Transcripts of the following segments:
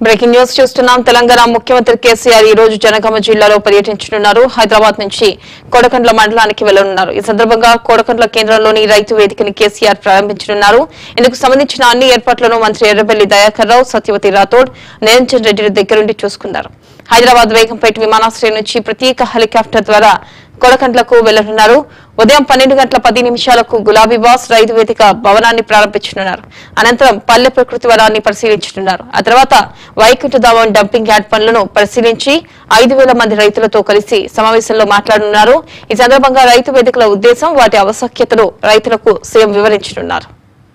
breaking news చూస్తున్నాం తెలంగాణ ముఖ్యమంత్రి కేసీఆర్ ఈ రోజు జనగామ జిల్లాలో పర్యటించనున్నారు హైదరాబాద్ నుంచి కోడకండ్ల మండలానికి వెళ్లనున్నారు ఈ సందర్భంగా కోడకండ్ల కేంద్రంలోని రైతు వేదికని కేసీఆర్ ప్రారంభించనున్నారు ఇందుకు సంబంధించిన అన్ని ఏర్పాట్లను మంత్రి ఎర్రబెల్లి దయాకర్ రావు సత్యవతి రాథోడ్ నిరంజన్ రెడ్డి దగ్గరుండి చూసుకున్నారు హైదరాబాద్ వేగంపేట విమానాశ్రయం నుంచి ప్రత్యేక హెలికాప్టర్ ద్వారా కొడకండ్లకు వెళ్లనున్నారు ఉదయం పన్నెండు గంటల పది నిమిషాలకు గులాబీ బాస్ రైతు వేదిక భవనాన్ని ప్రారంభించనున్నారు అనంతరం పల్లె ప్రకృతి వనాన్ని పరిశీలించనున్నారు ఆ తర్వాత వైకుంఠధామం డంపింగ్ యార్డ్ పనులను పరిశీలించి ఐదు వేల మంది రైతులతో కలిసి సమావేశంలో మాట్లాడనున్నారు ఈ సందర్భంగా రైతు వేదికల ఉద్దేశం వాటి ఆవశ్యకతను రైతులకు సీఎం వివరించనున్నారు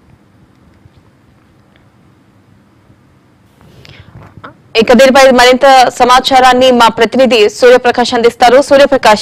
ఇక దీనిపై మరింత సమాచారాన్ని మా ప్రతినిధి సూర్యప్రకాష్ అందిస్తారు సూర్యప్రకాష్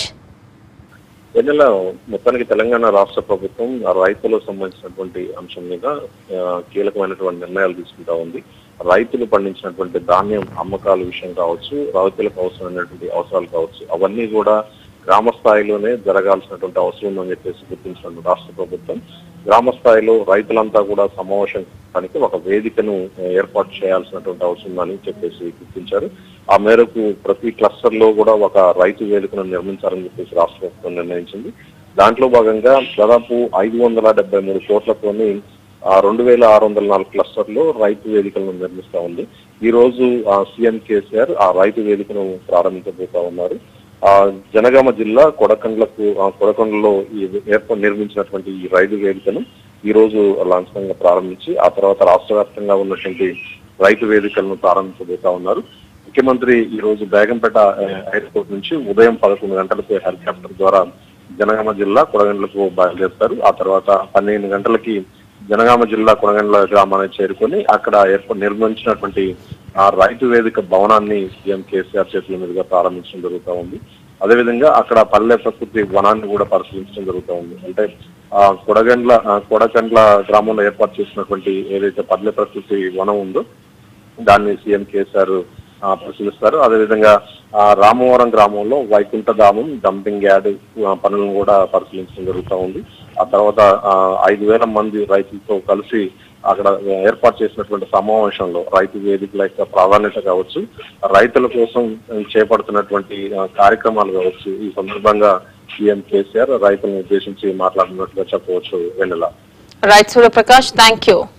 వెన్నెల మొత్తానికి తెలంగాణ రాష్ట్ర ప్రభుత్వం ఆ రైతులకు సంబంధించినటువంటి అంశం మీద ఆ, కీలకమైనటువంటి నిర్ణయాలు తీసుకుంటా ఉంది రైతులు పండించినటువంటి ధాన్యం అమ్మకాల విషయం కావచ్చు రైతులకు అవసరమైనటువంటి అవసరాలు కావచ్చు అవన్నీ కూడా గ్రామ స్థాయిలోనే జరగాల్సినటువంటి అవసరం ఉందని చెప్పేసి గుర్తించిన రాష్ట్ర ప్రభుత్వం గ్రామ స్థాయిలో రైతులంతా కూడా సమావేశం కావడానికి ఒక వేదికను ఏర్పాటు చేయాల్సినటువంటి అవసరం ఉందని చెప్పేసి గుర్తించారు ఆ మేరకు ప్రతి క్లస్టర్ లో కూడా ఒక రైతు వేదికను నిర్మించాలని చెప్పేసి రాష్ట్ర ప్రభుత్వం నిర్ణయించింది దాంట్లో భాగంగా దాదాపు ఐదు వందల డెబ్బై మూడు కోట్లతోని ఆ రెండు వేల ఆరు వందల నాలుగు క్లస్టర్లో రైతు వేదికలను నిర్మిస్తా ఉంది ఈ రోజు ఆ సీఎం కేసీఆర్ ఆ రైతు వేదికను ప్రారంభించబోతా ఉన్నారు ఆ జనగామ జిల్లా కొడకండ్లకు ఆ కొడకండ్లలో ఈ ఏర్పాటు నిర్మించినటువంటి ఈ రైతు వేదికను ఈ రోజు లాంఛనంగా ప్రారంభించి ఆ తర్వాత రాష్ట్ర వ్యాప్తంగా ఉన్నటువంటి రైతు వేదికలను ప్రారంభించబోతా ఉన్నారు ముఖ్యమంత్రి ఈ రోజు బేగంపేట ఆ, ఎయిర్పోర్ట్ నుంచి ఉదయం పదకొండు గంటలకు హెలికాప్టర్ ద్వారా జనగామ జిల్లా కొడగండ్లకు బయలుదేరుతారు ఆ తర్వాత పన్నెండు గంటలకి జనగామ జిల్లా కొనగండ్ల గ్రామానికి చేరుకొని అక్కడ ఏర్పాటు నిర్మించినటువంటి ఆ రైతు వేదిక భవనాన్ని సీఎం కేసీఆర్ చేతుల మీదుగా ప్రారంభించడం జరుగుతూ ఉంది అదేవిధంగా అక్కడ పల్లె ప్రకృతి వనాన్ని కూడా పరిశీలించడం జరుగుతూ ఉంది అంటే ఆ కొడగండ్ల ఆ, కొడకండ్ల గ్రామంలో ఏర్పాటు చేసినటువంటి ఏదైతే పల్లె ప్రకృతి వనం ఉందో దాన్ని సీఎం కేసీఆర్ ఆ, పరిశీలిస్తారు అదేవిధంగా ఆ, రామవరం గ్రామంలో వైకుంఠధామం డంపింగ్ యార్డ్ ఆ, పనులను కూడా పరిశీలించడం జరుగుతూ ఉంది ఆ తర్వాత ఆ, ఐదు వేల మంది రైతులతో కలిసి అక్కడ ఏర్పాటు చేసినటువంటి సమావేశంలో రైతు వేదికల యొక్క ప్రాధాన్యత కావచ్చు రైతుల కోసం చేపడుతున్నటువంటి ఆ, కార్యక్రమాలు కావచ్చు ఈ సందర్భంగా సీఎం కేసీఆర్ రైతులను ఉద్దేశించి మాట్లాడినట్లుగా చెప్పవచ్చు Vennela right Suryaprakash thank you